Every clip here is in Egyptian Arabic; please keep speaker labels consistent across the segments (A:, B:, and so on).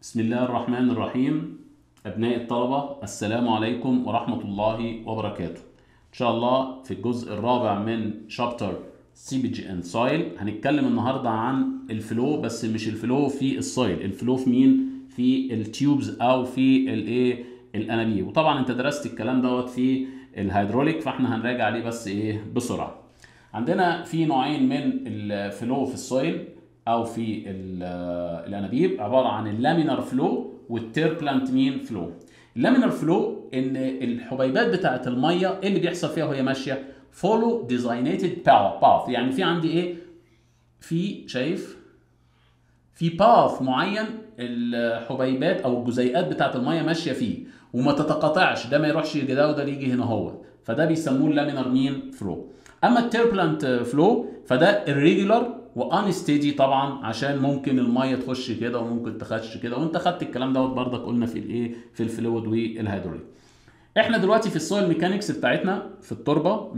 A: بسم الله الرحمن الرحيم أبناء الطلبة السلام عليكم ورحمة الله وبركاته إن شاء الله في الجزء الرابع من شابتر سيبج اند سويل هنتكلم النهارده عن الفلو بس مش الفلو في السويل الفلو في مين في التيوبز او في الايه الانابيب وطبعا انت درست الكلام دوت في الهيدروليك فاحنا هنراجع عليه بس ايه بسرعه عندنا في نوعين من الفلو في السويل او في الانابيب عباره عن اللامينار فلو والتيربلانت مين فلو اللامينار فلو ان الحبيبات بتاعه الميه ايه اللي بيحصل فيها وهي ماشيه فولو ديزاينيتد باث يعني في عندي ايه في شايف في باث معين الحبيبات او الجزيئات بتاعه الميه ماشيه فيه وما تتقاطعش ده ما يروحش ده وده يجي هنا هو فده بيسموه اللامينار مين فلو اما التيربلانت فلو فده irregular وانستيدي طبعا عشان ممكن الميه تخش كده وممكن تخش كده وانت خدت الكلام دوت بردك قلنا في الايه في الفلويد والهيدروليك احنا دلوقتي في السويل ميكانكس بتاعتنا في التربه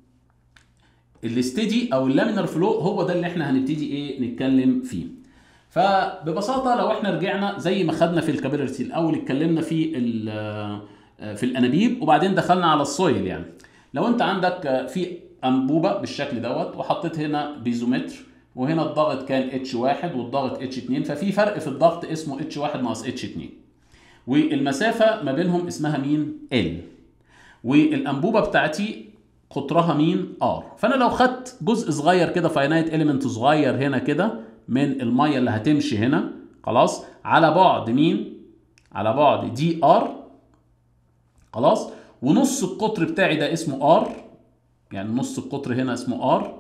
A: الاستدي او اللامينر فلو هو ده اللي احنا هنبتدي ايه نتكلم فيه فببساطه لو احنا رجعنا زي ما خدنا في الكابيلاريتي الاول اتكلمنا في في الانابيب وبعدين دخلنا على السويل يعني لو انت عندك في انبوبه بالشكل دوت وحطيت هنا بيزومتر وهنا الضغط كان اتش 1 والضغط اتش 2 ففي فرق في الضغط اسمه اتش 1 ناقص اتش 2 والمسافه ما بينهم اسمها مين ال والانبوبه بتاعتي قطرها مين ار فانا لو خدت جزء صغير كده فاينايت اليمنت صغير هنا كده من الميه اللي هتمشي هنا خلاص على بعد مين على بعد دي ار خلاص ونص القطر بتاعي ده اسمه ار يعني نص القطر هنا اسمه ار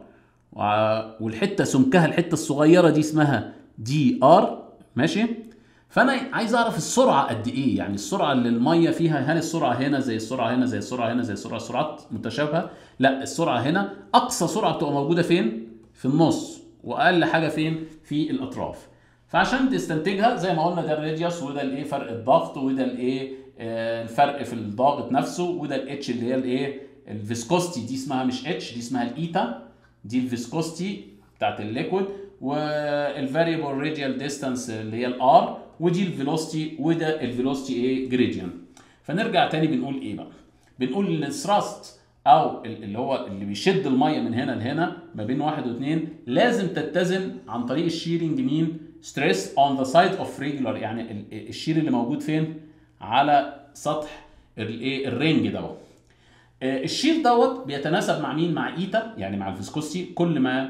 A: والحته سمكها الحته الصغيره دي اسمها دي ار ماشي فانا عايز اعرف السرعه قد ايه يعني السرعه اللي الميه فيها هل السرعه هنا زي السرعه هنا زي السرعه هنا زي السرعه السرعات متشابهه لا السرعه هنا اقصى سرعه بتبقى موجوده فين في النص واقل حاجه فين في الاطراف فعشان تستنتجها زي ما قلنا ده الراديوس وده الايه فرق الضغط وده الايه آه الفرق في الضغط نفسه وده الاتش اللي هي الايه الفيسكوستي دي اسمها مش اتش دي اسمها الايتا دي الفيسكوستي بتاعت الليكويد والفاريبل راديال ديستانس اللي هي الار ودي الفيلوستي وده الفيلوستي ايه جريديان فنرجع تاني بنقول ايه بقى بنقول ان الثراست او اللي هو اللي بيشد الميه من هنا لهنا ما بين واحد واثنين لازم تتزن عن طريق الشيرنج مين ستريس اون ذا سايد اوف ريجولار يعني الشير اللي موجود فين على سطح الايه الرينج دوت الشير دوت بيتناسب مع مين مع ايتا يعني مع الفيسكوستي كل ما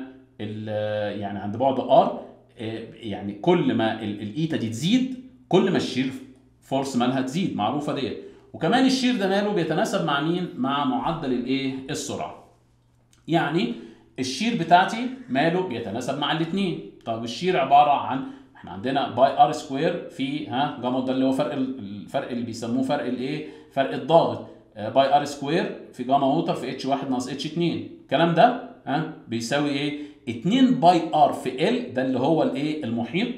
A: يعني عند بعد ار يعني كل ما الايتا دي تزيد كل ما الشير فورس مالها تزيد معروفه ديت وكمان الشير ده ماله بيتناسب مع مين مع معدل الايه السرعه يعني الشير بتاعتي ماله بيتناسب مع الاثنين طب الشير عباره عن احنا عندنا باي ار سكوير في ها جاما ده اللي هو فرق الفرق اللي بيسموه فرق الايه فرق الضغط باي ار سكوير في جاما ووتر في اتش 1 ناقص اتش 2 الكلام ده ها بيساوي ايه 2 باي ار في ال ده اللي هو الايه المحيط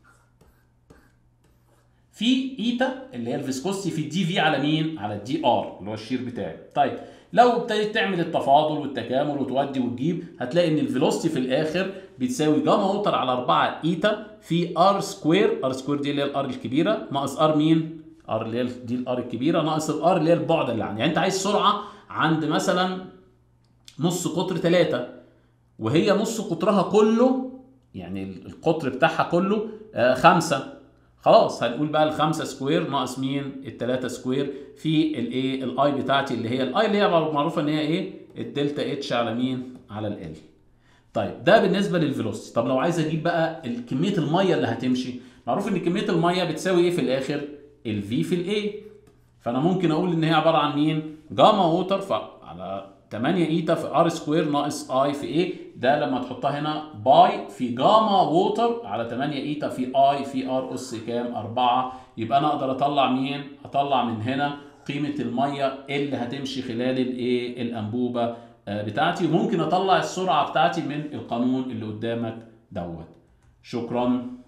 A: في ايتا اللي هي الفيسكوستي في الدي في على مين على الدي ار اللي هو الشير بتاعي طيب لو ابتديت تعمل التفاضل والتكامل وتودي وتجيب هتلاقي ان الفيلوستي في الاخر بتساوي جاما ووتر على 4 ايتا في ار سكوير ار سكوير دي اللي هي الار الكبيره ناقص ار مين ار اللي هي دي الار الكبيره ناقص الار اللي هي البعد اللي عندي يعني انت عايز سرعه عند مثلا نص قطر 3 وهي نص قطرها كله يعني القطر بتاعها كله آه خمسة خلاص هنقول بقى الخمسة سكوير ناقص مين التلاتة سكوير في الايه الاي بتاعتي اللي هي الاي اللي هي معروفه ان هي ايه الدلتا اتش على مين على ال طيب ده بالنسبه للفيلوسيتي طب لو عايز اجيب بقى كميه الميه اللي هتمشي معروف ان كميه الميه بتساوي ايه في الاخر الفي في الاي فانا ممكن اقول ان هي عباره عن مين جاما ووتر على 8 ايتا في ار سكوير ناقص اي في ايه ده لما تحطها هنا باي في جاما ووتر على 8 ايتا في اي في ار اس كام 4 يبقى انا اقدر اطلع مين اطلع من هنا قيمه الميه اللي هتمشي خلال الايه الانبوبه بتاعتي وممكن اطلع السرعه بتاعتي من القانون اللي قدامك دوت شكرا